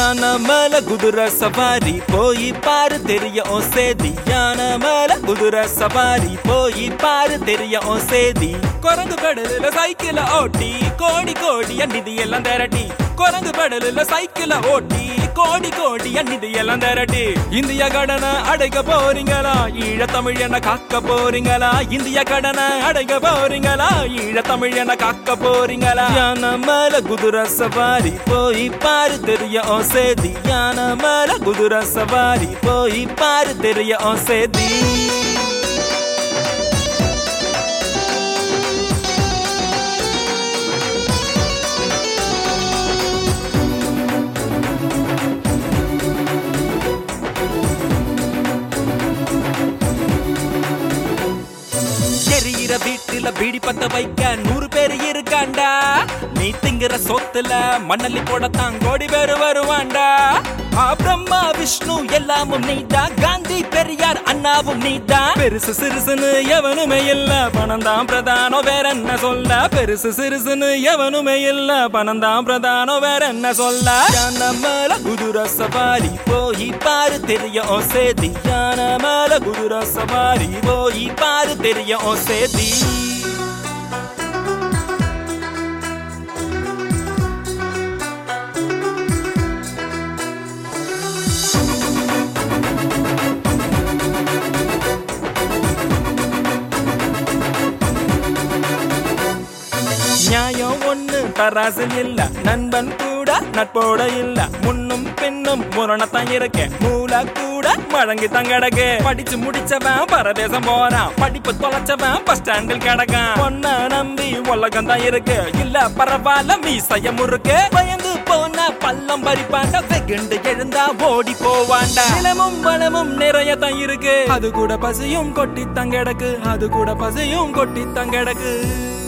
யானை மேல குதிரை சவாரி போய் பாரு தெரியும் உன் சேதி யானை மேல குதிரை சவாரி போய் பாரு தெரியும் உன் சேதி குரங்கு பெடலில் சைக்கிள ஓட்டி கோடி கோடிய நிதி எல்லாம் திரட்டி குரங்கு பெடலில் சைக்கிள ஓட்டி கோடி கோடிய நிதி எல்லாம் திரட்டி இந்திய கடனை அடைக்க போறீங்களா ஈழ தமிழ் என காக்க போறீங்களா இந்திய கடனை அடைக்க போறீங்களா ஈழ தமிழ் என காக்க போறீங்களா யானை மேல குதிரை சவாரி போய் பாரு தெரிய ஓ சேதி யானை மேல குதிரை சவாரி போய் பாரு தெரிய ஓ சேதி எரியிற வீட்டுல பீடி பத்த வைக்க நூறு பேர் இருக்காண்டா நீ திங்கிற சொத்துல மண்ணல்லி போடத்தான் கோடி பேர் வருவாண்டா ஆ, பிரம்மா விஷ்ணு எல்லாமும் நீதான் காந்தி பெரியார் அண்ணாவும் நீதான் பெருசு சிறுசுன்னு எவனுமே இல்ல பணம் தான் பிரதானம் வேற என்ன சொல்ல பெருசு சிறுசுன்னு எவனுமே இல்ல பணம் தான் பிரதானம் வேற என்ன சொல்ல யானை மேல குதிரை சவாரி போய் பாரு தெரியும் ஓ சேதி யானை மேல குதிரை சவாரி போய் பாரு தெரியும் ஓ சேதி நியாயம் ஒண்ணு தராசில் இல்ல நண்பன் கூட நட்போட இல்ல முன்னும் பின்னும் முரணத்தான் இருக்க மூல கூட வழங்கி தான் கிடக்கு படிச்சு முடிச்சவன் பரதேசம் போறான் படிப்பு தொலைச்சவன் பஸ் ஸ்டாண்டில் கிடக்கான் பொண்ண நம்பி உலகம் தான் இருக்கு இல்ல பரவாயில்ல மீசைய முறுக்கு பயந்து போன பள்ளம் பறிப்பாண்ட வெகுண்டு எழுந்தா ஓடி போவாண்டா நிலமும் வளமும் நிறைய தான் இருக்கு அது கூட பசியும் கொட்டி தான் கிடக்கு அது கூட பசியும் கொட்டி தான் கிடக்கு